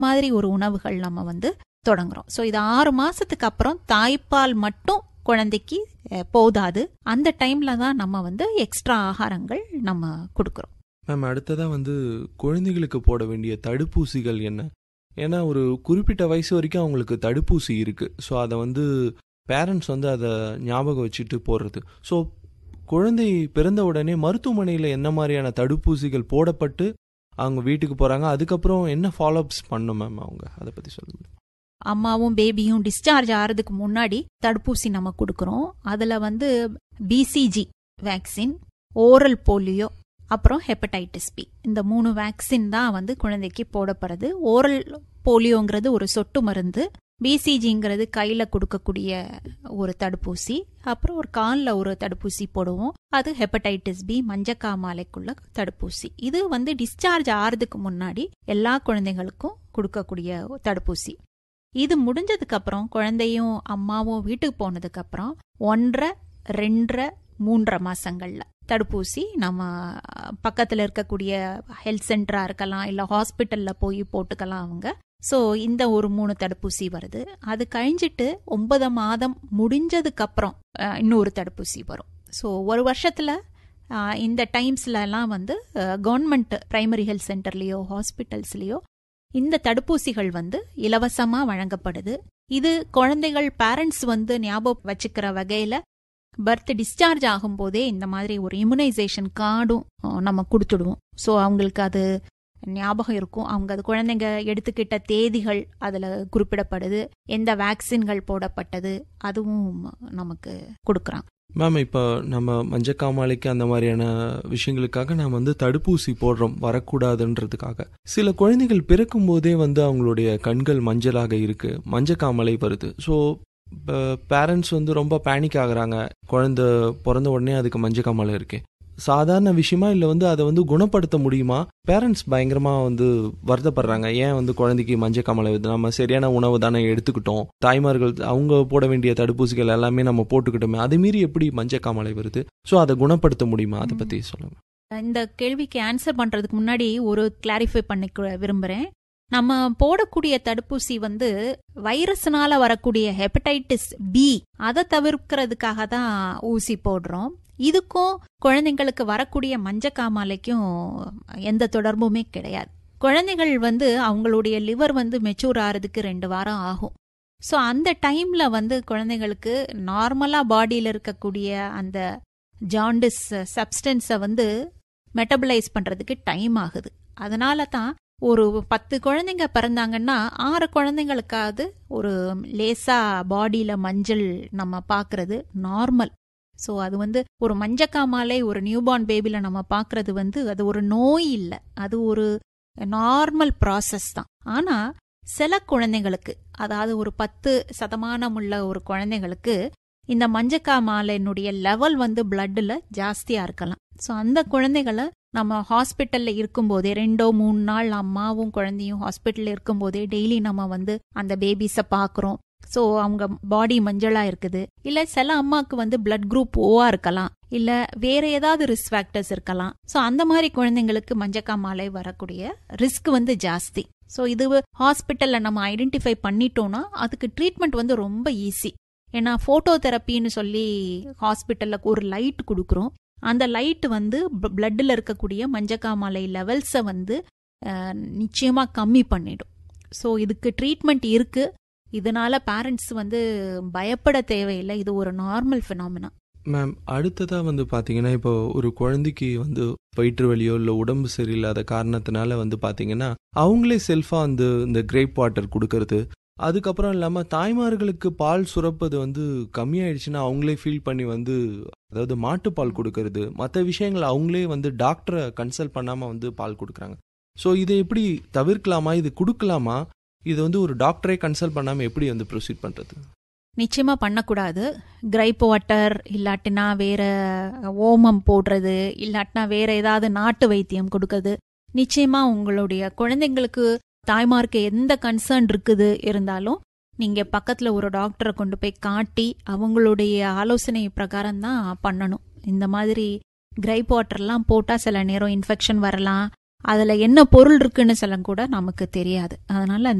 மாதிரி ஒரு உணவுகள் நம்ம வந்து தொடங்குறோம் ஸோ இது ஆறு மாசத்துக்கு அப்புறம் தாய்ப்பால் மட்டும் குழந்தைக்கு அஹ், போதாது அந்த டைம்ல தான் நம்ம வந்து எக்ஸ்ட்ரா ஆகாரங்கள் நம்ம கொடுக்குறோம் மேம் அடுத்ததா வந்து குழந்தைகளுக்கு போட வேண்டிய தடுப்பூசிகள் என்ன ஏன்னா ஒரு குறிப்பிட்ட வயசு வரைக்கும் அவங்களுக்கு தடுப்பூசி இருக்கு ஸோ அதை வந்து பேரண்ட்ஸ் வந்து அதை ஞாபகம் வச்சுட்டு போடுறது ஸோ குழந்தை பிறந்த உடனே மருத்துவமனையில் என்ன மாதிரியான தடுப்பூசிகள் போடப்பட்டு அவங்க வீட்டுக்கு போகிறாங்க அதுக்கப்புறம் என்ன ஃபாலோஅப்ஸ் பண்ணும் மேம் அவங்க அதை பற்றி சொல்லுங்க அம்மாவும் பேபியும் டிஸ்சார்ஜ் ஆகிறதுக்கு முன்னாடி தடுப்பூசி நம்ம கொடுக்குறோம் அதில் வந்து பிசிஜி வேக்சின் ஓரல் போலியோ அப்புறம் ஹெப்படைட்டிஸ் பி இந்த மூணு வேக்சின் தான் வந்து குழந்தைக்கு போடப்படுறது ஓரல் போலியோங்கிறது ஒரு சொட்டு மருந்து பிசிஜிங்கிறது கையில் கொடுக்கக்கூடிய ஒரு தடுப்பூசி அப்புறம் ஒரு காலில் ஒரு தடுப்பூசி போடுவோம் அது ஹெப்படைட்டிஸ் பி மஞ்சக்காமாலைக்குள்ள தடுப்பூசி இது வந்து டிஸ்சார்ஜ் ஆறதுக்கு முன்னாடி எல்லா குழந்தைகளுக்கும் கொடுக்கக்கூடிய தடுப்பூசி இது முடிஞ்சதுக்கு அப்புறம் குழந்தையும் அம்மாவும் வீட்டுக்கு போனதுக்கு அப்புறம் ஒன்றரை ரெண்டரை மூன்றரை மாசங்கள்ல தடுப்பூசி நம்ம பக்கத்துல இருக்கக்கூடிய ஹெல்த் சென்டரா இருக்கலாம் இல்ல ஹாஸ்பிட்டல்ல போய் போட்டுக்கலாம் அவங்க ஸோ இந்த ஒரு மூணு தடுப்பூசி வருது அது கழிஞ்சிட்டு ஒன்பது மாதம் முடிஞ்சதுக்கு அப்புறம் அஹ், இன்னொரு தடுப்பூசி வரும் ஸோ ஒரு வருஷத்துல அஹ், இந்த டைம்ஸ்ல எல்லாம் வந்து கவர்மெண்ட் பிரைமரி ஹெல்த் சென்டர்லயோ ஹாஸ்பிட்டல்ஸ்லயோ இந்த தடுப்பூசிகள் வந்து இலவசமா வழங்கப்படுது இது குழந்தைகள் பேரண்ட்ஸ் வந்து ஞாபகம் வச்சுக்கிற வகையில பர்த் டிஸ்சார்ஜ் ஆகும்போதே இந்த மாதிரி ஒரு இம்யூனைசேஷன் கார்டும் அஹ், நம்ம கொடுத்துடுவோம் ஸோ அவங்களுக்கு அது ஞாபகம் இருக்கும் அவங்க அது குழந்தைங்க எடுத்துக்கிட்ட தேதிகள் அதில் குறிப்பிடப்படுது எந்த வேக்சின்கள் போடப்பட்டது அதுவும் நமக்கு கொடுக்குறான் மேம் இப்போ நம்ம மஞ்சக்காமாலைக்கு அந்த மாதிரியான விஷயங்களுக்காக நாம் வந்து தடுப்பூசி போடுறோம் வரக்கூடாதுன்றதுக்காக சில குழந்தைகள் பிறக்கும் போதே வந்து அவங்களுடைய கண்கள் மஞ்சளாக இருக்கு மஞ்சக்காமலை வருது ஸோ பேரண்ட்ஸ் வந்து ரொம்ப பேனிக் ஆகுறாங்க குழந்தை பிறந்த உடனே அதுக்கு மஞ்சக்காமலை இருக்கு சாதாரண விஷயமா இல்லை வந்து அதை வந்து குணப்படுத்த முடியுமா பேரண்ட்ஸ் பயங்கரமா வந்து வருத்தப்படுறாங்க ஏன் வந்து குழந்தைக்கு மஞ்சக்காமலை வருது நம்ம சரியான உணவு தானே எடுத்துக்கிட்டோம் தாய்மார்கள் அவங்க போட வேண்டிய தடுப்பூசிகள் எல்லாமே நம்ம போட்டுக்கிட்டோமே அது மீறி எப்படி மஞ்சக்காமலை வருது ஸோ அதை குணப்படுத்த முடியுமா அதை பத்தி சொல்லுங்க இந்த கேள்விக்கு ஆன்சர் பண்றதுக்கு முன்னாடி ஒரு கிளாரிஃபை பண்ணிக்க விரும்புறேன் நம்ம போடக்கூடிய தடுப்பூசி வந்து வைரஸ்னால வரக்கூடிய ஹெப்படைட்டிஸ் பி அதை தவிர்க்கிறதுக்காக தான் ஊசி போடுறோம் இதுக்கும் குழந்தைங்களுக்கு வரக்கூடிய மஞ்சக்காமாலைக்கும் எந்த தொடர்புமே கிடையாது குழந்தைகள் வந்து அவங்களுடைய லிவர் வந்து மெச்சூர் ஆகிறதுக்கு ரெண்டு வாரம் ஆகும் ஸோ அந்த டைம்ல வந்து குழந்தைங்களுக்கு நார்மலா பாடியில் இருக்கக்கூடிய அந்த ஜாண்டிஸ் சப்ஸ்டன்ஸை வந்து மெட்டபலைஸ் பண்றதுக்கு டைம் ஆகுது அதனால தான் ஒரு பத்து குழந்தைங்க பிறந்தாங்கன்னா ஆறு குழந்தைங்களுக்காவது ஒரு லேசா பாடியில மஞ்சள் நம்ம பார்க்கிறது நார்மல் ஸோ அது வந்து ஒரு மஞ்சக்காமாலை ஒரு நியூபார்ன் பேபில நம்ம பார்க்கிறது வந்து அது ஒரு நோய் இல்லை அது ஒரு நார்மல் ப்ராசஸ் தான் ஆனா சில குழந்தைங்களுக்கு அதாவது ஒரு பத்து சதமானம் உள்ள ஒரு குழந்தைங்களுக்கு இந்த மஞ்சக்காமாலையினுடைய லெவல் வந்து பிளட்ல ஜாஸ்தியா இருக்கலாம் ஸோ அந்த குழந்தைகளை நம்ம ஹாஸ்பிட்டல்ல இருக்கும்போதே ரெண்டோ மூணு நாள் அம்மாவும் குழந்தையும் ஹாஸ்பிட்டல்ல இருக்கும்போதே டெய்லி நம்ம வந்து அந்த பேபிஸை பார்க்குறோம் ஸோ அவங்க பாடி மஞ்சளா இருக்குது இல்ல சில அம்மாக்கு வந்து பிளட் குரூப் ஓவா இருக்கலாம் இல்ல வேற ஏதாவது ரிஸ்க் ஃபேக்டர்ஸ் இருக்கலாம் ஸோ அந்த மாதிரி குழந்தைங்களுக்கு மஞ்சக்காமாலை வரக்கூடிய ரிஸ்க் வந்து ஜாஸ்தி ஸோ இது ஹாஸ்பிட்டல்ல நம்ம ஐடென்டிஃபை பண்ணிட்டோம்னா அதுக்கு ட்ரீட்மெண்ட் வந்து ரொம்ப ஈஸி ஏன்னா போட்டோ தெரப்பின்னு சொல்லி ஹாஸ்பிட்டல்ல ஒரு லைட் கொடுக்குறோம் அந்த லைட் வந்து பிளட்டில் இருக்கக்கூடிய மஞ்சக்காமாலை லெவல்ஸை வந்து அஹ், நிச்சயமா கம்மி பண்ணிடும் ஸோ இதுக்கு ட்ரீட்மெண்ட் இருக்கு இதனால பேரண்ட்ஸ் வந்து பயப்பட தேவையில்லை இது ஒரு நார்மல் ஃபினாமினா மேம் அடுத்ததா வந்து பாத்தீங்கன்னா இப்போ ஒரு குழந்தைக்கு வந்து வயிற்று வலியோ இல்லை உடம்பு சரியில்லாத காரணத்தினால வந்து பாத்தீங்கன்னா அவங்களே செல்ஃபா வந்து இந்த கிரேப் வாட்டர் கொடுக்கறது அதுக்கப்புறம் இல்லாம தாய்மார்களுக்கு பால் சுரப்பது வந்து கம்மியாயிடுச்சுன்னா அவங்களே ஃபீல் பண்ணி வந்து அதாவது மாட்டுப்பால் கொடுக்கறது மற்ற விஷயங்கள் அவங்களே வந்து டாக்டரை கன்சல்ட் பண்ணாம வந்து பால் கொடுக்குறாங்க ஸோ இதை எப்படி தவிர்க்கலாமா இது கொடுக்கலாமா இது வந்து ஒரு டாக்டரே கன்சல்ட் பண்ணாம எப்படி வந்து ப்ரொசீட் பண்றது நிச்சயமா பண்ணக்கூடாது கிரைப் வாட்டர் இல்லாட்டினா வேற ஓமம் போடுறது இல்லாட்டினா வேற ஏதாவது நாட்டு வைத்தியம் கொடுக்கறது நிச்சயமா உங்களுடைய குழந்தைங்களுக்கு தாய்மார்க்கு எந்த கன்சர்ன் இருக்குது இருந்தாலும் நீங்க பக்கத்துல ஒரு டாக்டரை கொண்டு போய் காட்டி அவங்களுடைய ஆலோசனை பிரகாரம் தான் பண்ணணும் இந்த மாதிரி கிரைப் வாட்டர்லாம் போட்டா சில நேரம் இன்ஃபெக்ஷன் வரலாம் அதுல என்ன பொருள் இருக்குன்னு சொல்ல கூட நமக்கு தெரியாது அதனால